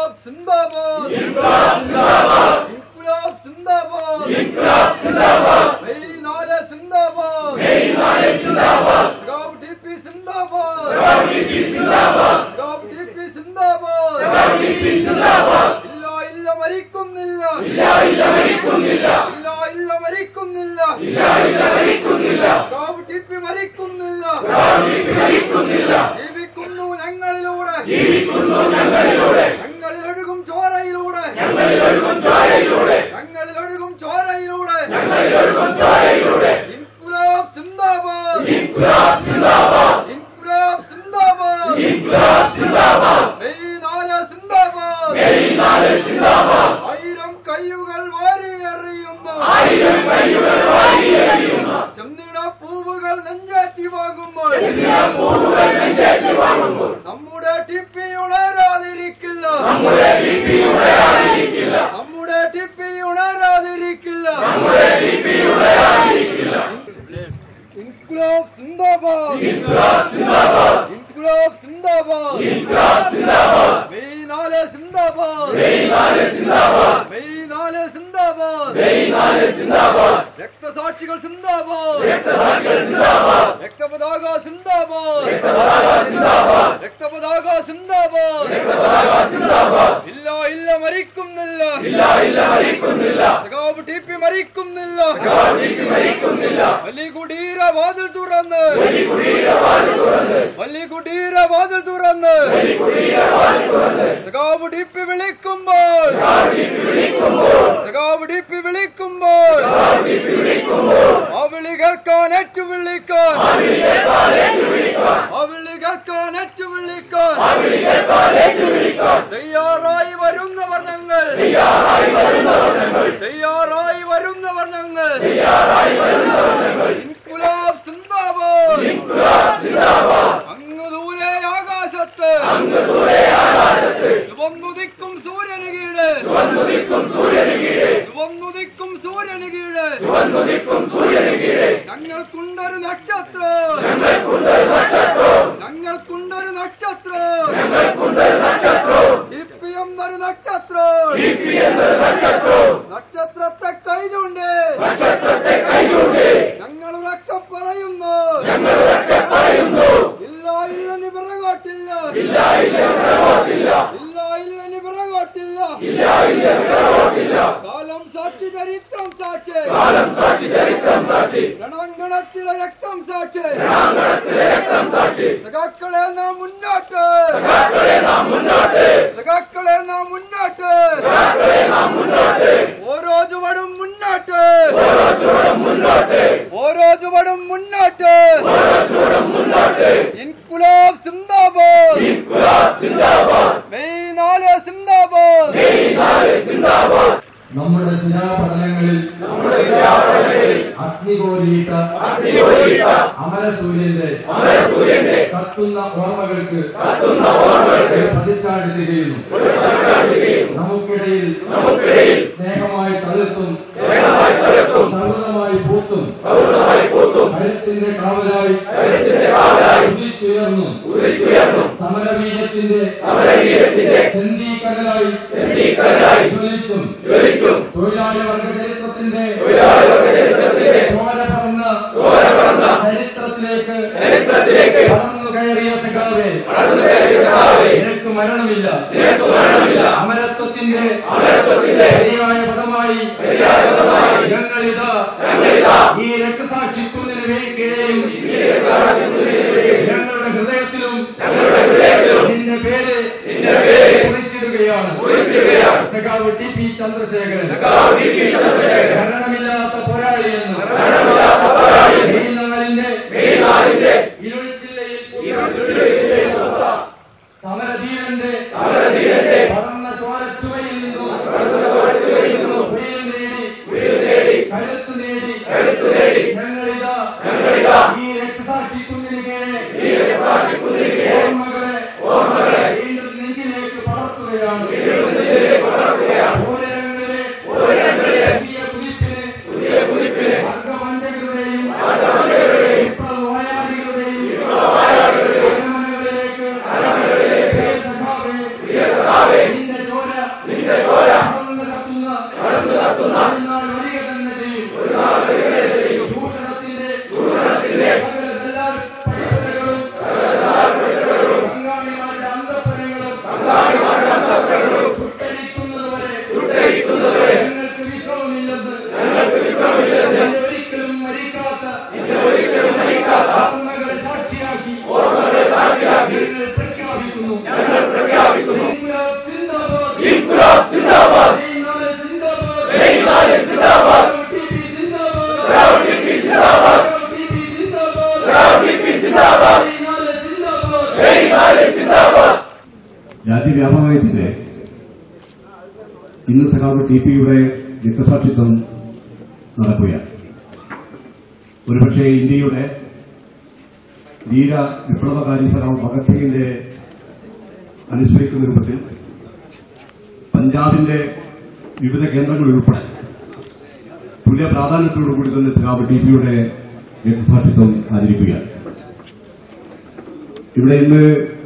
ഇൻകുലാബ് സിന്ദാബാദ് ഇൻകുലാബ് സിന്ദാബാദ് ഇൻകുലാബ് സിന്ദാബാദ് ഇൻകുലാബ് സിന്ദാബാദ് മെയ് നാല് സിന്ദാബാദ് മെയ് നാല് സിന്ദാബാദ് സഖാവ് ടിപി സിന്ദാബാദ് സഖാവ് ടിപി സിന്ദാബാദ് സഖാവ് ടിപി സിന്ദാബാദ് സഖാവ് ടിപി സിന്ദാബാദ് ഇല്ല ഇല്ല മരിക്കുന്നില്ല ഇല്ല ഇല്ല മരിക്കുന്നില്ല ഇല്ല ഇല്ല മരിക്കുന്നില്ല ഇല്ല ഇല്ല മരിക്കുന്നില്ല സഖാവ് ടിപി മരിക്കുന്നില്ല സഖാവ് ടിപി മരിക്കുന്നില്ല ജീവിക്കുന്നു ഞങ്ങളിലൂടെ ജീവിക്കുന്നു ഞങ്ങളിലൂടെ ഞങ്ങളിലൊഴുകും ചോരയിലൂടെ ഞങ്ങളിലൊഴുകും ചോരയിലൂടെ ഞങ്ങളിലൊഴുകും ചോരയിലൂടെ ഞങ്ങളിലൊഴുകും ചോരയിലൂടെ ഇൻകുലാബ് സിന്ദാബാദ് ഇൻകുലാബ് സിന്ദാബാദ് ഇൻകുലാബ് സിന്ദാബാദ് ഇൻകുലാബ് സിന്ദാബാദ് മെയ് നാല് സിന്ദാബാദ് മെയ് നാല് സിന്ദാബാദ് ആയിരം കയ്യുകൾ വാരി എറിയുന്നു ആയിരം കയ്യുകൾ വാരി എറിയുന്നു ചെന്നിട പൂവുകൾ നെഞ്ചേറ്റി വാങ്ങുമ്പോൾ പൂവുകൾ നെഞ്ചേറ്റി വാങ്ങുമ്പോൾ നമ്മുടെ ടിപ്പി ഉണരാതിരിക്കില്ല നമ്മുടെ ടിപ്പി ഉണരാതിരിക്കില്ല നമ്മുടെ ടിപ്പി ഉണരാതിരിക്കില്ല നമ്മുടെ ടിപ്പി ഉണരാതിരിക്കില്ല ഇൻകുലാബ് സിന്ദാബാദ് ഇൻകുലാബ് സിന്ദാബാദ് ഇൻകുലാബ് സിന്ദാബാദ് ഇൻകുലാബ് സിന്ദാബാദ് മെയ് നാല് സിന്ദാബാദ് മെയ് നാല് സിന്ദാബാദ് മെയ് നാല് സിന്ദാബാദ് മെയ് നാല് സിന്ദാബാദ് രക്തസാക്ഷികൾ സിന്ദാബാദ് രക്തസാക്ഷികൾ സിന്ദാബാദ് രക്തപതാക സിന്ദാബാദ് രക്തപതാക സിന്ദാബാദ് രക്തപതാക സിന്ദാബാദ് രക്തപതാക സിന്ദാബാദ് ഇല്ല ഇല്ല മരിക്കുന്നില്ല ഇല്ല ഇല്ല മരിക്കുന്നില്ല സഖാവ് ടിപി മരിക്കുന്നില്ല സഖാവ് ടിപി മരിക്കുന്നില്ല വലികുടീര വാതിൽ തുറന്ന് വലികുടീര വാതിൽ തുറന്ന് വലികുടീര വാതിൽ തുറന്ന് വലികുടീര വാതിൽ തുറന്ന് സഖാവ് ടിപ്പി വിളിക്കുമ്പോൾ സഖാവ് ടിപ്പി വിളിക്കുമ്പോൾ സഖാവ് ടിപ്പി വിളിക്കുമ്പോൾ സഖാവ് ടിപ്പി വിളിക്കുമ്പോൾ ആ വിളി കേൾക്കാൻ ഏറ്റു വിളിക്കാൻ ആ വിളി കേൾക്കാൻ ഏറ്റു വിളിക്കാൻ ആ വിളി കേൾക്കാൻ ഏറ്റു വിളിക്കാൻ ആ വിളി കേൾക്കാൻ ഏറ്റു വിളിക്കാൻ തയ്യാറായി വരുന്നവർ ഞങ്ങൾ തയ്യാറായി വരുന്നവർ ഞങ്ങൾ തയ്യാറായി വരുന്നവർ ഞങ്ങൾ തയ്യാറായി വരുന്നവർ ഞങ്ങൾ ഇൻകുലാബ് സിന്ദാബാദ് ഇൻകുലാബ് സിന്ദാബാദ് അങ്ങ് ദൂരെ ആകാശത്ത് അങ്ങ് ദൂരെ ആകാശത്ത് ചുവന്നുദിക്കും സൂര്യന് കീഴ് ചുവന്നുദിക്കും സൂര്യന് കീഴ് ചുവന്നുദിക്കും സൂര്യന് കീഴ് ചുവന്നുദിക്കും സൂര്യന് കീഴ് ഞങ്ങൾക്കുണ്ടൊരു നക്ഷത്രം ഞങ്ങൾക്കുണ്ടൊരു നക്ഷത്രം ഞങ്ങൾക്കുണ്ടൊരു നക്ഷത്രം ഞങ്ങൾക്കുണ്ടൊരു നക്ഷത്രം ഡിപ്പി എന്നൊരു നക്ഷത്രം ഡിപ്പി എന്നൊരു നക്ഷത്രം നക്ഷത്രത്തെ കൈചൂണ്ട് നക്ഷത്രത്തെ കൈചൂണ്ട് ഞങ്ങൾ ഉറക്കെ പറയുന്നു ഞങ്ങൾ ഉറക്കെ പറയുന്നു ഇല്ല ഇല്ല നീ പിറകോട്ടില്ല ഇല്ല ഇല്ല പിറകോട്ടില്ല ഇല്ല ഇല്ല നീ പിറകോട്ടില്ല ഇല്ല ഇല്ല പിറകോട്ടില്ല കാലം സാക്ഷി ചരിത്രം സാക്ഷി കാലം സാക്ഷി ചരിത്രം സാക്ഷി രണാങ്കണത്തിലെ രക്തം സാക്ഷി രണാങ്കണത്തിലെ രക്തം സാക്ഷി സഖാക്കളെ നാം മുന്നോട്ട് സഖാക്കളെ നാം മുന്നോട്ട് സഖാക്കളെ നാം മുന്നോട്ട് സഖാക്കളെ നാം മുന്നോട്ട് ഓരോ ചുവടും മുന്നോട്ട് ഓരോ ചുവടും മുന്നോട്ട് ഓരോ ചുവടും മുന്നോട്ട് ഓരോ ചുവടും മുന്നോട്ട് ഇൻകുലാബ് സിന്ദാബാദ് ഇൻകുലാബ് സിന്ദാബാദ് മെയ് നാല് സിന്ദാബാദ് മെയ് നാല് സിന്ദാബാദ് നമ്മുടെ ശിലാപടലങ്ങളിൽ അഗ്നികോരിയിട്ട അമരസൂര്യന്റെ കത്തുന്ന ഓർമ്മകൾക്ക് ഒരു പതിറ്റാണ്ട് തികയുന്നു നമുക്കിടയിൽ സ്നേഹമായി തളുത്തും സൗഹൃദമായി പൂത്തും കരുത്തിന്റെ കാവലായി ഉദിച്ചുയർന്നും സമരവീര്യത്തിന്റെ ചെന്തീക്കടലായി ജ്വലിച്ചും തൊഴിലാളി വർഗ ചരിത്രത്തിന്റെ ചോര പറന്ന ചരിത്രത്തിലേക്ക് പറന്നു കയറിയ സഖാവേ നിനക്ക് മരണമില്ല അമരത്വത്തിന്റെ ശരിയായ പദമായി ഞങ്ങളിതാ ഈ രക്തസാക്ഷിത്വത്തിന് വേണ്ടിയും ഞങ്ങളുടെ ഹൃദയത്തിലും നിന്റെ പേര് കുറിച്ചിടുകയാണ് സഖാവ് ടി പി ചന്ദ്രശേഖരൻ മരണമില്ലാത്ത പോരാളിയെന്ന് മെയ് നാലിന്റെ ഇരുൾ ജില്ലയിൽ സമരധീരന്റെ പടർന്ന ചോരച്ചുവയിൽ നിന്നും ഉയർ നേടി കരുത്തു നേടി ഞങ്ങളിതാ ഈ രക്തസാക്ഷി കുന്നിന് കീഴെ ഓർമ്മകളെ വീണ്ടും നെഞ്ചിലേക്ക് പടർത്തുകയാണ് ഓരങ്ങളിലെ പുതിയ കുതിപ്പിന് വർഗവഞ്ചകരുടെയും വിപ്ലവവാദികളുടെയും അരമനകളിലേക്ക് പ്രിയ സഖാവേ, നിന്റെ ചോര മെയ്നാട് സിന്ദാബാദ് ടിപി സിന്ദാബാദ് ടിപി സിന്ദാബാദ് മെയ്നാട് സിന്ദാബാദ് രാജ്യവ്യാപകമായി തന്നെ ഇന്ന് സഖാവ് ടി പിയുടെ രക്തസാക്ഷിത്വം നടക്കുകയാണ് ഒരുപക്ഷെ ഇന്ത്യയുടെ ധീര വിപ്ലവകാരി സഖാവ് ഭഗത് സിംഗിന്റെ അനുസ്മരിക്കുന്ന രൂപത്തിൽ പഞ്ചാബിന്റെ വിവിധ കേന്ദ്രങ്ങളിൽ ഉൾപ്പെടെ തുല്യ പ്രാധാന്യത്തോടുകൂടി തന്നെ സഖാവ് ടി പിയുടെ രക്തസാക്ഷിത്വം ആചരിക്കുകയാണ് ഇവിടെ ഇന്ന്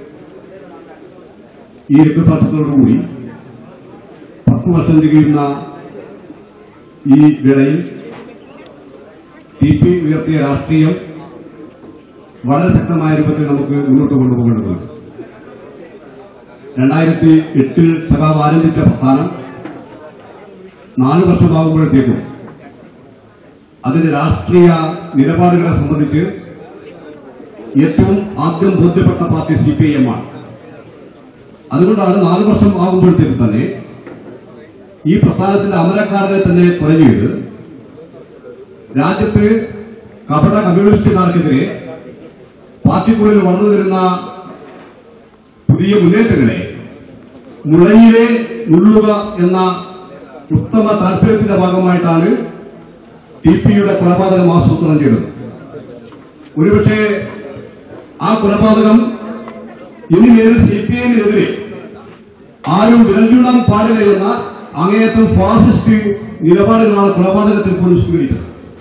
ഈ രക്തസാക്ഷ്യത്തോടുകൂടി പത്ത് വർഷം തികയുന്ന ഈ വേളയിൽ ടി പി ഉയർത്തിയ രാഷ്ട്രീയം വളരെ ശക്തമായ രൂപത്തിൽ നമുക്ക് മുന്നോട്ട് കൊണ്ടുപോകേണ്ടതുണ്ട് രണ്ടായിരത്തി എട്ടിൽ സഖാവ് ആരംഭിച്ച പ്രസ്ഥാനം നാല് വർഷമാകുമ്പോഴത്തേക്കും അതിന്റെ രാഷ്ട്രീയ നിലപാടുകളെ സംബന്ധിച്ച് ഏറ്റവും ആദ്യം ബോധ്യപ്പെട്ട പാർട്ടി സി പി ഐ എം ആണ് അതുകൊണ്ടാണ് നാല് വർഷം ആകുമ്പോഴത്തേക്കും തന്നെ ഈ പ്രസ്ഥാനത്തിന്റെ അമരക്കാരനെ തന്നെ കൊല ചെയ്ത് രാജ്യത്ത് കപട കമ്മ്യൂണിസ്റ്റുകാർക്കെതിരെ പാർട്ടിക്കുള്ളിൽ വളർന്നു വരുന്ന പുതിയ മുന്നേറ്റങ്ങളെ മുളയിലെ മുള്ളുക എന്ന ഉത്തമ താല്പര്യത്തിന്റെ ഭാഗമായിട്ടാണ് ടി പിയുടെ കൊലപാതകം ആസൂത്രണം ചെയ്തത് ഒരുപക്ഷെ ആ കൊലപാതകം ഇനിമേൽ സി പി എമ്മിനെതിരെ ആരും വിരൽ പാടില്ല എന്ന അങ്ങേയറ്റം ഫാസിസ്റ്റ് നിലപാടുകളാണ് കൊലപാതകത്തിൽ പോലും സ്വീകരിച്ചത്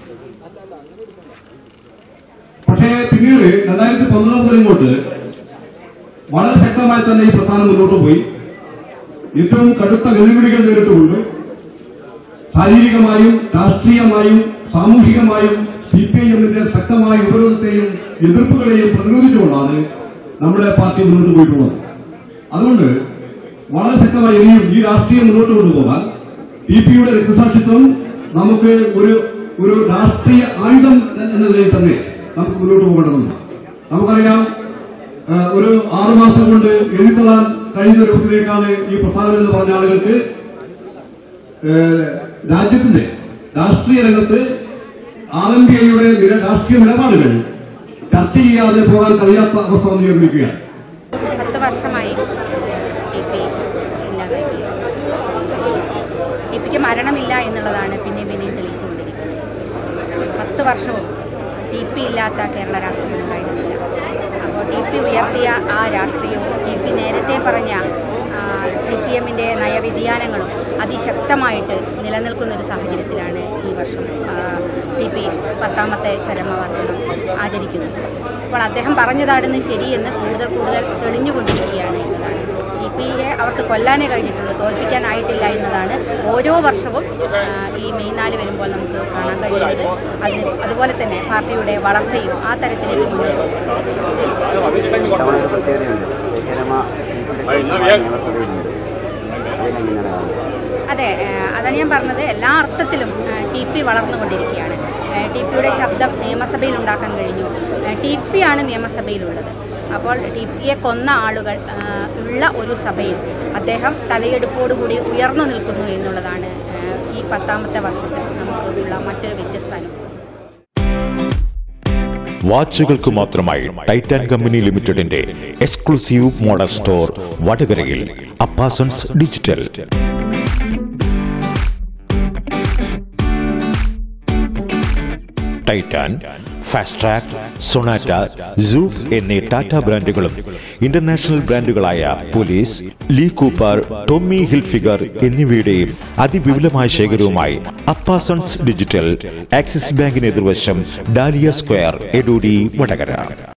പക്ഷേ പിന്നീട് രണ്ടായിരത്തി പന്ത്രണ്ട് മുതൽ ഇങ്ങോട്ട് വളരെ ശക്തമായി തന്നെ ഈ പ്രസ്ഥാനം മുന്നോട്ട് പോയി ഏറ്റവും കടുത്ത വെല്ലുവിളികൾ നേരിട്ടുകൊണ്ട് ശാരീരികമായും രാഷ്ട്രീയമായും സാമൂഹികമായും സി പി ഐ എമ്മിന്റെ ശക്തമായ ഉപരോധത്തെയും എതിർപ്പുകളെയും പ്രതിരോധിച്ചുകൊണ്ടാണ് നമ്മുടെ പാർട്ടി മുന്നോട്ട് പോയിട്ടുള്ളത് അതുകൊണ്ട് വളരെ ശക്തമായി ഇനിയും ഈ രാഷ്ട്രീയം മുന്നോട്ട് കൊണ്ടുപോകാൻ ടി പിയുടെ രക്തസാക്ഷിത്വം നമുക്ക് ഒരു ഒരു രാഷ്ട്രീയ ആയുധം എന്ന നിലയിൽ തന്നെ നമുക്ക് മുന്നോട്ട് പോകേണ്ടതുണ്ട് നമുക്കറിയാം ആ, ഒരു ആറുമാസം കൊണ്ട് എഴുതിത്തള്ളാൻ കഴിയുന്ന രൂപത്തിലേക്കാണ് ഈ പ്രസ്ഥാനം എന്ന് പറഞ്ഞ ആളുകൾക്ക് ഏഹ്, രാജ്യത്തിന്റെ രാഷ്ട്രീയ രംഗത്ത് ആർ എം പി ഐയുടെ രാഷ്ട്രീയ നിലപാടുകൾ ചർച്ച ചെയ്യാതെ പോകാൻ കഴിയാത്ത അവസ്ഥ വന്നു ചേർന്നിരിക്കുകയാണ് പത്ത് വർഷമായി ടി പി ഇല്ലാതായി ടി പിക്ക് മരണമില്ല എന്നുള്ളതാണ് പിന്നെ പിന്നെയും തെളിയിച്ചുകൊണ്ടിരിക്കുന്നത് പത്ത് വർഷവും ടി പി ഇല്ലാത്ത കേരള രാഷ്ട്രീയം ഉണ്ടായിരുന്നില്ല അപ്പോൾ ടി പി ഉയർത്തിയ ആ രാഷ്ട്രീയവും ടി പി നേരത്തെ പറഞ്ഞ സി പി എമ്മിൻ്റെ നയവ്യതിയാനങ്ങളും അതിശക്തമായിട്ട് നിലനിൽക്കുന്ന ഒരു സാഹചര്യത്തിലാണ് ഈ വർഷം ടി പി പത്താമത്തെ ചരമവാർഷികം ആചരിക്കുന്നത് അപ്പോൾ അദ്ദേഹം പറഞ്ഞതാണെന്ന് ശരിയെന്ന് കൂടുതൽ കൂടുതൽ തെളിഞ്ഞുകൊണ്ടിരിക്കുകയാണ് എന്നതാണ് ടി പിയെ അവർക്ക് കൊല്ലാനേ കഴിഞ്ഞിട്ടുള്ളൂ തോൽപ്പിക്കാനായിട്ടില്ല എന്നതാണ് ഓരോ വർഷവും ആ, ഈ മെയ് നാല് വരുമ്പോൾ നമുക്ക് കാണാൻ കഴിയുന്നത് അതിന് അതുപോലെ തന്നെ പാർട്ടിയുടെ വളർച്ചയും ആ തരത്തിലേക്ക് മുന്നോട്ട് തവണ ഒരു പ്രത്യേകതയുണ്ട് കേരള നിയമസഭയിലുണ്ട് അതിനെങ്ങനെയാണ് കാണുന്നത് അതെ ഏഹ് അതാണ് ഞാൻ പറഞ്ഞത് എല്ലാ അർത്ഥത്തിലും ടി പി വളർന്നുകൊണ്ടിരിക്കുകയാണ് ടി പിയുടെ ശബ്ദം നിയമസഭയിൽ ഉണ്ടാക്കാൻ കഴിഞ്ഞു ടി പി ആണ് നിയമസഭയിലുള്ളത് അപ്പോൾ ടി പിയെ കൊന്ന ആളുകൾ ഏഹ് ഉള്ള ഒരു സഭയിൽ അദ്ദേഹം തലയെടുപ്പോടുകൂടി ഉയർന്നു നിൽക്കുന്നു എന്നുള്ളതാണ് ഏഹ് ഈ പത്താമത്തെ വർഷത്തിൽ നമുക്കുള്ള മറ്റൊരു വ്യത്യസ്ത അനുഭവം വാച്ചുകൾക്ക് മാത്രമായി ടൈറ്റാൻ കമ്പനി ലിമിറ്റഡിന്റെ എക്സ്ക്ലൂസീവ് മോഡൽ സ്റ്റോർ വടകരയിൽ Appasons digital Titan fast track Sonata Zoop എന്നീ ടാറ്റ ബ്രാൻഡുകളും ഇന്റർനാഷണൽ ബ്രാൻഡുകളായ Police Lee Cooper Tommy Hilfiger എന്നിവയുടെയും അതിവിപുലമായ ശേഖരവുമായി അപ്പാസൺസ് ഡിജിറ്റൽ ആക്സിസ് ബാങ്കിന് എതിർവശം ഡാലിയ സ്ക്വയർ എഡോഡി വടകര